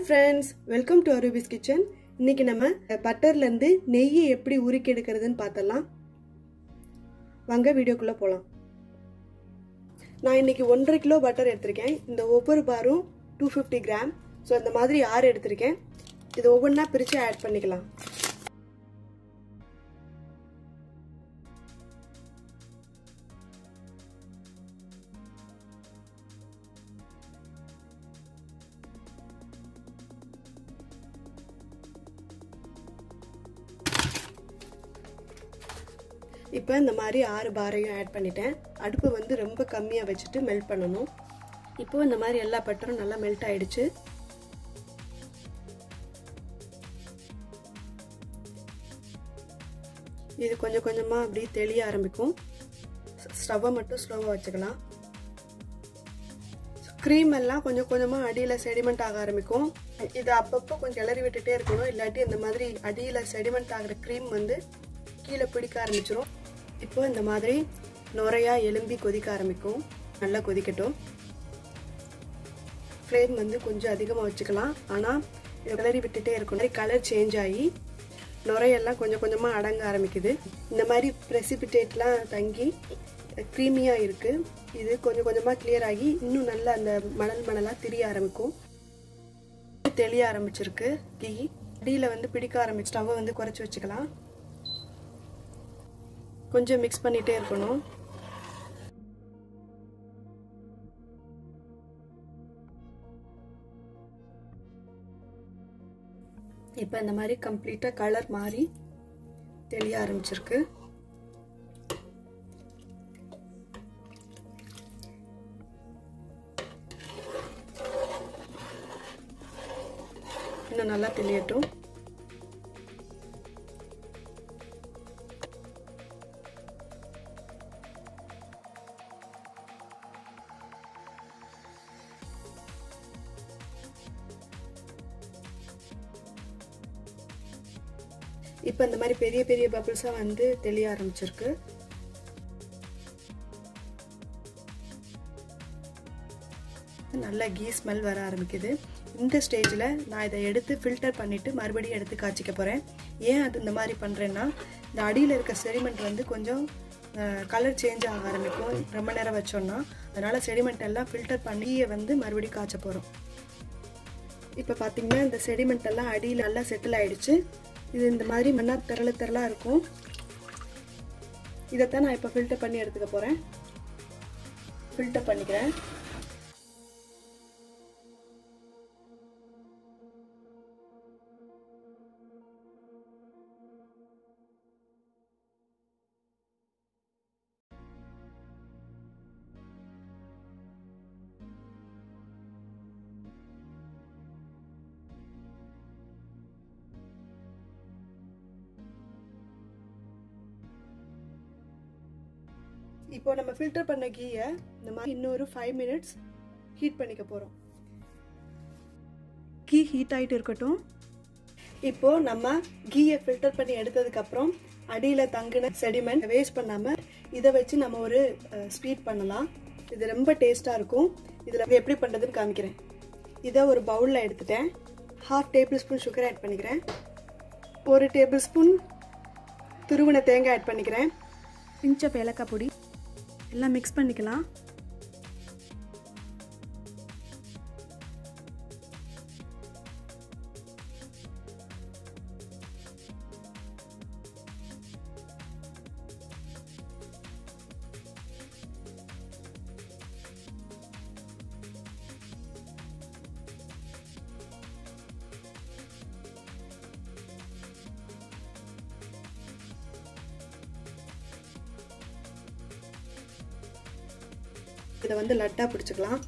hi friends welcome to Aroobi's kitchen இன்னைக்கு நம்ம பட்டர்லேருந்து நெய்யை எப்படி உருக்கி எடுக்கிறதுன்னு பார்த்தலாம் வாங்க வீடியோக்குள்ளே போகலாம் நான் இன்னைக்கு ஒன்றரை கிலோ பட்டர் எடுத்திருக்கேன் இந்த ஒவ்வொரு பாரும் டூ ஃபிஃப்டி கிராம் ஸோ இந்த மாதிரி ஆறு எடுத்திருக்கேன் இது ஒவ்வொன்றா பிரித்து ஆட் பண்ணிக்கலாம் இப்போ இந்த மாதிரி ஆறு பாரையும் ஆட் பண்ணிட்டேன் அடுப்பு வந்து ரொம்ப கம்மியாக வச்சுட்டு மெல்ட் பண்ணணும் இப்போ இந்த மாதிரி எல்லா பட்டரும் நல்லா மெல்ட் ஆயிடுச்சு இது கொஞ்சம் கொஞ்சமாக அப்படி தெளிய ஆரம்பிக்கும் ஸ்டவ்வை மட்டும் ஸ்லோவாக வச்சுக்கலாம் க்ரீம் எல்லாம் கொஞ்சம் கொஞ்சமாக அடியில் செடிமெண்ட் ஆக ஆரம்பிக்கும் இது அப்பப்போ கொஞ்சம் கிளறி விட்டுட்டே இருக்கணும் இல்லாட்டி இந்த மாதிரி அடியில் செடிமெண்ட் ஆகிற க்ரீம் வந்து கீழே பிடிக்க ஆரம்பிச்சிடும் இப்போ இந்த மாதிரி நுரையா எலும்பி கொதிக்க ஆரம்பிக்கும் நல்லா கொதிக்கட்டும் ஃப்ளேம் வந்து கொஞ்சம் அதிகமாக வச்சுக்கலாம் ஆனால் கிளறி விட்டுட்டே இருக்கும் கலர் சேஞ்ச் ஆகி நுரையெல்லாம் கொஞ்சம் கொஞ்சமாக அடங்க ஆரம்பிக்குது இந்த மாதிரி ப்ரெசிபிடேட்லாம் தங்கி க்ரீமியாக இருக்குது இது கொஞ்சம் கொஞ்சமாக கிளியர் ஆகி இன்னும் நல்லா அந்த மணல் மணலாக திரிய ஆரம்பிக்கும் தெளிய ஆரம்பிச்சிருக்கு கீ அடியில் வந்து பிடிக்க ஆரம்பிச்சு ஸ்டவ்வை வந்து குறைச்சி வச்சுக்கலாம் கொஞ்சம் மிக்ஸ் பண்ணிகிட்டே இருக்கணும் இப்போ இந்த மாதிரி கம்ப்ளீட்டாக கலர் மாறி தெளிய ஆரம்பிச்சிருக்கு இன்னும் நல்லா தெளியட்டும் இப்போ இந்த மாதிரி பெரிய பெரிய பபிள்ஸாக வந்து தெளிய ஆரம்பிச்சிருக்கு நல்ல கீ ஸ்மெல் வர ஆரம்பிக்குது இந்த ஸ்டேஜில் நான் இதை எடுத்து ஃபில்டர் பண்ணிவிட்டு மறுபடியும் எடுத்து காய்ச்சிக்க போகிறேன் ஏன் அது இந்த மாதிரி பண்ணுறேன்னா இந்த அடியில் இருக்க செடிமெண்ட் வந்து கொஞ்சம் கலர் சேஞ்ச் ஆக ஆரம்பிக்கும் ரொம்ப நேரம் வச்சோன்னா அதனால் செடிமெண்ட் எல்லாம் ஃபில்டர் பண்ணியே வந்து மறுபடியும் காய்ச்ச போகிறோம் இப்போ பார்த்தீங்கன்னா இந்த செடிமெண்ட் எல்லாம் அடியில் நல்லா செட்டில் ஆகிடுச்சு இது இந்த மாதிரி மண்ணா திரள திரளாக இருக்கும் இதைத்தான் நான் இப்போ ஃபில்டர் பண்ணி எடுத்துக்க போகிறேன் ஃபில்டர் பண்ணிக்கிறேன் இப்போ நம்ம ஃபில்டர் பண்ண கீயை இந்த மாதிரி இன்னொரு ஃபைவ் மினிட்ஸ் ஹீட் பண்ணிக்க போகிறோம் கீ ஹீட் ஆகிட்டு இருக்கட்டும் இப்போ நம்ம கீயை ஃபில்டர் பண்ணி எடுத்ததுக்கப்புறம் அடியில் தங்கின செடிமெண்ட் வேஸ்ட் பண்ணாமல் இதை வச்சு நம்ம ஒரு ஸ்வீட் பண்ணலாம் இது ரொம்ப டேஸ்ட்டாக இருக்கும் இதில் எப்படி பண்ணுறதுன்னு காமிக்கிறேன் இதை ஒரு பவுலில் எடுத்துட்டேன் half tablespoon sugar add பண்ணிக்கிறேன் ஒரு டேபிள் ஸ்பூன் துருவின தேங்காய் ஆட் பண்ணிக்கிறேன் பிஞ்சப் ஏலக்காய் பொடி எல்லாம் மிக்ஸ் பண்ணிக்கலாம் இதை வந்து லட்டாக பிடிச்சிக்கலாம்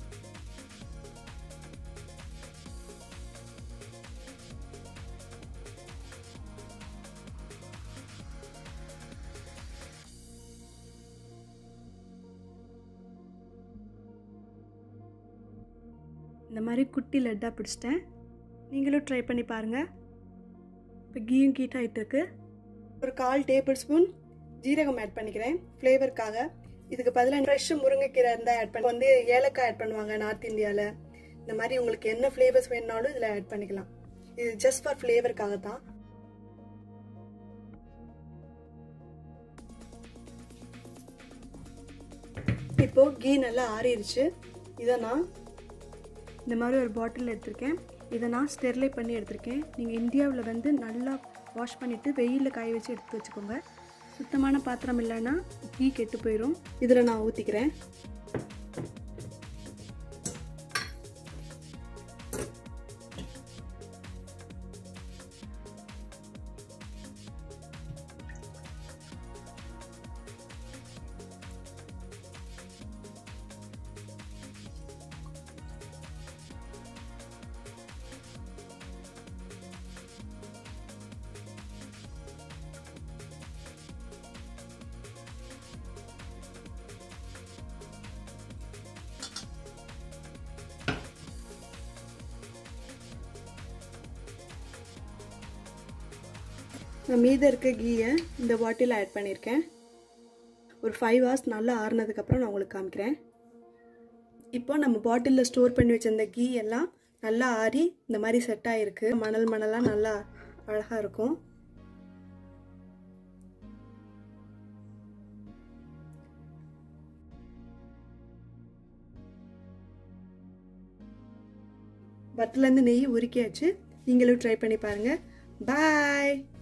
இந்த மாதிரி குட்டி லட்டாக பிடிச்சிட்டேன் நீங்களும் ட்ரை பண்ணி பாருங்கள் இப்போ கீயும் கீட் ஆகிட்டு இருக்கு ஒரு கால் டேபிள் ஸ்பூன் ஜீரகம் ஆட் பண்ணிக்கிறேன் ஃப்ளேவருக்காக இதுக்கு பதிலாக ஃப்ரெஷ் முருங்கைக்கீரை இருந்தால் ஆட் பண்ணி வந்து ஏலக்காய் ஆட் பண்ணுவாங்க நார்த் இந்தியாவில் இந்த மாதிரி உங்களுக்கு என்ன ஃப்ளேவர்ஸ் வேணுனாலும் இதில் ஆட் பண்ணிக்கலாம் இது ஜஸ்ட் ஃபார் ஃப்ளேவருக்காக தான் இப்போ கீ நல்லா ஆறிடுச்சு இதை நான் இந்த மாதிரி ஒரு பாட்டில் எடுத்திருக்கேன் இதை நான் ஸ்டெர்லைட் பண்ணி எடுத்திருக்கேன் நீங்கள் இந்தியாவில் வந்து நல்லா வாஷ் பண்ணிவிட்டு வெயிலில் காய வச்சு எடுத்து வச்சுக்கோங்க சுத்தமான பாத்திரம் இல்லைன்னா கீ கெட்டு போயிடும் இதில் நான் ஊற்றிக்கிறேன் நான் மீத இருக்க கீயை இந்த பாட்டில் ஆட் பண்ணியிருக்கேன் ஒரு ஃபைவ் ஹவர்ஸ் நல்லா ஆறுனதுக்கப்புறம் நான் உங்களுக்கு காமிக்கிறேன் இப்போ நம்ம பாட்டிலில் ஸ்டோர் பண்ணி வச்சிருந்த கீ எல்லாம் நல்லா ஆறி இந்த மாதிரி செட் ஆகிருக்கு மணல் மணலாக நல்லா அழகாக இருக்கும் வட்டிலேருந்து நெய் உருக்கியாச்சு நீங்களும் ட்ரை பண்ணி பாருங்கள் பாய்